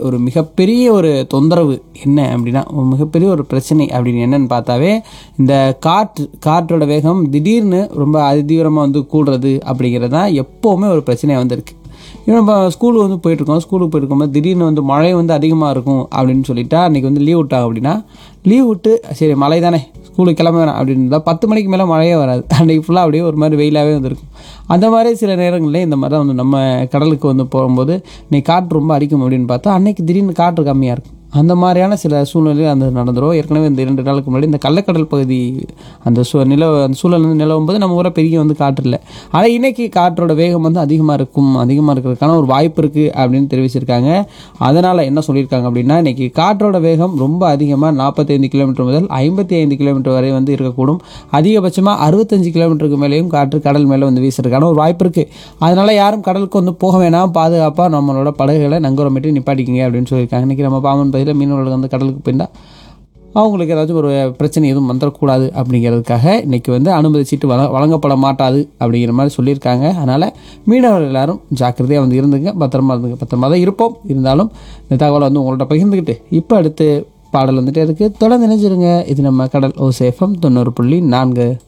ஒரு மிகப்பெரிய ஒரு தொந்தரவு என்ன அப்படின்னா ஒரு மிகப்பெரிய ஒரு பிரச்சனை அப்படின்னு என்னன்னு பார்த்தாவே இந்த காற்று காற்றோட வேகம் திடீர்னு ரொம்ப அதிதீவிரமாக வந்து கூடுறது அப்படிங்கிறது தான் எப்போவுமே ஒரு பிரச்சனையாக வந்திருக்கு இப்போ நம்ம ஸ்கூலுக்கு வந்து போயிட்டுருக்கோம் ஸ்கூலுக்கு போயிருக்கும்போது திடீர்னு வந்து மழை வந்து அதிகமாக இருக்கும் அப்படின்னு சொல்லிட்டா அன்றைக்கி வந்து லீவ் விட்டாங்க அப்படின்னா லீவ் விட்டு சரி மழை தானே ஸ்கூலுக்கு கிளம்ப வேணாம் அப்படின்னு இருந்தால் பத்து மணிக்கு மேலே மழையே வராது அன்றைக்கி ஃபுல்லாக அப்படியே ஒரு மாதிரி வெயிலாகவே வந்துருக்கும் அந்த மாதிரி சில நேரங்களில் இந்த மாதிரி தான் வந்து நம்ம கடலுக்கு வந்து போகும்போது நீ காற்று ரொம்ப அடிக்கும் அப்படின்னு பார்த்தா அன்னைக்கு திடீர்னு காற்று கம்மியாக இருக்கும் அந்த மாதிரியான சில சூழ்நிலையில் அந்த நடந்துரும் ஏற்கனவே இந்த இரண்டு நாளுக்கு முன்னாடி இந்த கள்ளக்கடல் பகுதி அந்த சூ நிலவ அந்த சூழல் வந்து நிலவும் போது நம்ம ஊரை பெரிய வந்து காற்று இல்லை ஆனால் இன்னைக்கு காற்றோட வேகம் வந்து அதிகமாக இருக்கும் அதிகமாக இருக்கிறதுக்கான ஒரு வாய்ப்பு இருக்குது அப்படின்னு தெரிவிச்சிருக்காங்க அதனால் என்ன சொல்லியிருக்காங்க அப்படின்னா இன்னைக்கு காற்றோட வேகம் ரொம்ப அதிகமாக நாற்பத்தைந்து கிலோமீட்டர் முதல் ஐம்பத்தி ஐந்து கிலோமீட்டர் வரை வந்து இருக்கக்கூடும் அதிகபட்சமாக அறுபத்தஞ்சு கிலோமீட்டருக்கு மேலேயும் காற்று கடல் மேலே வந்து வீசுறதுக்கான ஒரு வாய்ப்பு இருக்குது அதனால் யாரும் கடலுக்கு வந்து போக வேணாம் பாதுகாப்பாக நம்மளோட படகுகளை நங்கூரமிட்டு நிப்பாட்டிக்கிங்க அப்படின்னு சொல்லியிருக்காங்க இன்றைக்கி நம்ம பாமன் பகுதியில் மீனவர்கள் வந்து கடலுக்கு போயிருந்தா அவங்களுக்கு ஏதாச்சும் ஒரு பிரச்சனை எதுவும் வந்துடக்கூடாது அப்படிங்கிறதுக்காக இன்றைக்கி வந்து அனுமதி சீட்டு வழ வழங்கப்பட மாட்டாது அப்படிங்கிற மாதிரி சொல்லியிருக்காங்க அதனால் மீனவர்கள் எல்லாரும் ஜாக்கிரதையாக வந்து இருந்துங்க பத்திரமா இருந்துங்க பத்திரமா தான் இருப்போம் இருந்தாலும் இந்த தகவலை வந்து உங்கள்கிட்ட பகிர்ந்துக்கிட்டு இப்போ அடுத்து பாடல் வந்துட்டே இருக்குது தொடர்ந்து நினைச்சிருங்க இது நம்ம கடல் ஓசேஃபம் தொண்ணூறு புள்ளி நான்கு